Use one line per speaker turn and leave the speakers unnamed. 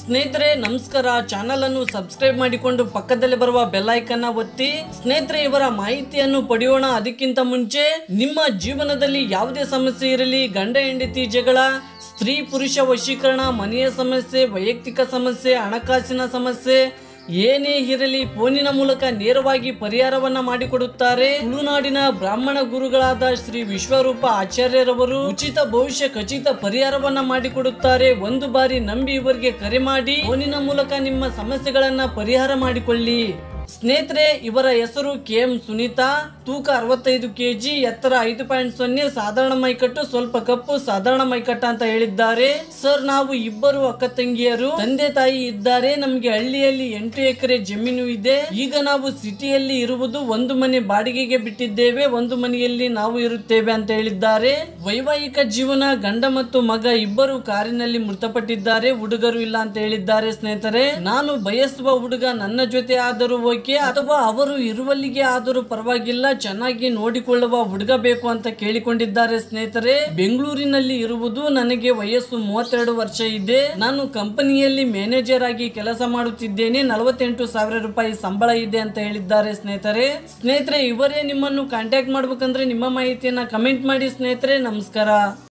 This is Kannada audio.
ಸ್ನೇಹಿತರೆ ನಮಸ್ಕಾರ ಚಾನಲ್ ಅನ್ನು ಸಬ್ಸ್ಕ್ರೈಬ್ ಮಾಡಿಕೊಂಡು ಪಕ್ಕದಲ್ಲಿ ಬರುವ ಬೆಲ್ ಐಕನ್ನ ಒತ್ತಿ ಸ್ನೇಹಿತರೆ ಇವರ ಮಾಹಿತಿಯನ್ನು ಪಡೆಯೋಣ ಅದಕ್ಕಿಂತ ಮುಂಚೆ ನಿಮ್ಮ ಜೀವನದಲ್ಲಿ ಯಾವುದೇ ಸಮಸ್ಯೆ ಇರಲಿ ಗಂಡ ಹೆಂಡತಿ ಜಗಳ ಸ್ತ್ರೀ ಪುರುಷ ವಶೀಕರಣ ಮನೆಯ ಸಮಸ್ಯೆ ವೈಯಕ್ತಿಕ ಸಮಸ್ಯೆ ಹಣಕಾಸಿನ ಸಮಸ್ಯೆ ಏನೇ ಇರಲಿ ಫೋನಿನ ಮೂಲಕ ನೇರವಾಗಿ ಪರಿಹಾರವನ್ನ ಮಾಡಿಕೊಡುತ್ತಾರೆ ತುಳುನಾಡಿನ ಬ್ರಾಹ್ಮಣ ಗುರುಗಳಾದ ಶ್ರೀ ವಿಶ್ವರೂಪ ಆಚಾರ್ಯರವರು ಉಚಿತ ಭವಿಷ್ಯ ಖಚಿತ ಪರಿಹಾರವನ್ನ ಮಾಡಿಕೊಡುತ್ತಾರೆ ಒಂದು ಬಾರಿ ನಂಬಿ ಇವರಿಗೆ ಕರೆ ಮಾಡಿ ಫೋನಿನ ಮೂಲಕ ನಿಮ್ಮ ಸಮಸ್ಯೆಗಳನ್ನ ಪರಿಹಾರ ಮಾಡಿಕೊಳ್ಳಿ ಸ್ನೇಹಿತರೆ ಇವರ ಹೆಸರು ಕೆ ಎಂ ಸುನೀತಾ ತೂಕ ಅರವತ್ತೈದು ಕೆಜಿ ಎತ್ತರ ಐದು ಪಾಯಿಂಟ್ ಸೊನ್ನೆ ಸಾಧಾರಣ ಮೈಕಟ್ಟು ಸ್ವಲ್ಪ ಕಪ್ಪು ಸಾಧಾರಣ ಮೈಕಟ್ಟು ಅಂತ ಹೇಳಿದ್ದಾರೆ ಸರ್ ನಾವು ಇಬ್ಬರು ಅಕ್ಕ ತಂಗಿಯರು ತಂದೆ ತಾಯಿ ಇದ್ದಾರೆ ನಮಗೆ ಹಳ್ಳಿಯಲ್ಲಿ ಎಂಟು ಎಕರೆ ಜಮೀನು ಇದೆ ಈಗ ನಾವು ಸಿಟಿಯಲ್ಲಿ ಇರುವುದು ಒಂದು ಮನೆ ಬಾಡಿಗೆಗೆ ಬಿಟ್ಟಿದ್ದೇವೆ ಒಂದು ಮನೆಯಲ್ಲಿ ನಾವು ಇರುತ್ತೇವೆ ಅಂತ ಹೇಳಿದ್ದಾರೆ ವೈವಾಹಿಕ ಜೀವನ ಗಂಡ ಮತ್ತು ಮಗ ಇಬ್ಬರು ಕಾರಿನಲ್ಲಿ ಮೃತಪಟ್ಟಿದ್ದಾರೆ ಹುಡುಗರು ಇಲ್ಲ ಅಂತ ಹೇಳಿದ್ದಾರೆ ಸ್ನೇಹಿತರೆ ನಾನು ಬಯಸುವ ಹುಡುಗ ನನ್ನ ಜೊತೆ ಆದರೂ ಓಕೆ ಅಥವಾ ಅವರು ಇರುವಲ್ಲಿಗೆ ಆದರೂ ಪರವಾಗಿಲ್ಲ ಚೆನ್ನಾಗಿ ನೋಡಿಕೊಳ್ಳುವ ಹುಡುಗ ಬೇಕು ಅಂತ ಕೇಳಿಕೊಂಡಿದ್ದಾರೆ ಸ್ನೇಹಿತರೆ ಬೆಂಗಳೂರಿನಲ್ಲಿ ಇರುವುದು ನನಗೆ ವಯಸ್ಸು ಮೂವತ್ತೆರಡು ವರ್ಷ ಇದೆ ನಾನು ಕಂಪನಿಯಲ್ಲಿ ಮ್ಯಾನೇಜರ್ ಆಗಿ ಕೆಲಸ ಮಾಡುತ್ತಿದ್ದೇನೆ ನಲವತ್ತೆಂಟು ಸಾವಿರ ರೂಪಾಯಿ ಸಂಬಳ ಇದೆ ಅಂತ ಹೇಳಿದ್ದಾರೆ ಸ್ನೇಹಿತರೆ ಸ್ನೇಹಿತರೆ ಇವರೇ ನಿಮ್ಮನ್ನು ಕಾಂಟ್ಯಾಕ್ಟ್ ಮಾಡ್ಬೇಕಂದ್ರೆ ನಿಮ್ಮ ಮಾಹಿತಿಯನ್ನ ಕಮೆಂಟ್ ಮಾಡಿ ಸ್ನೇಹಿತರೆ ನಮಸ್ಕಾರ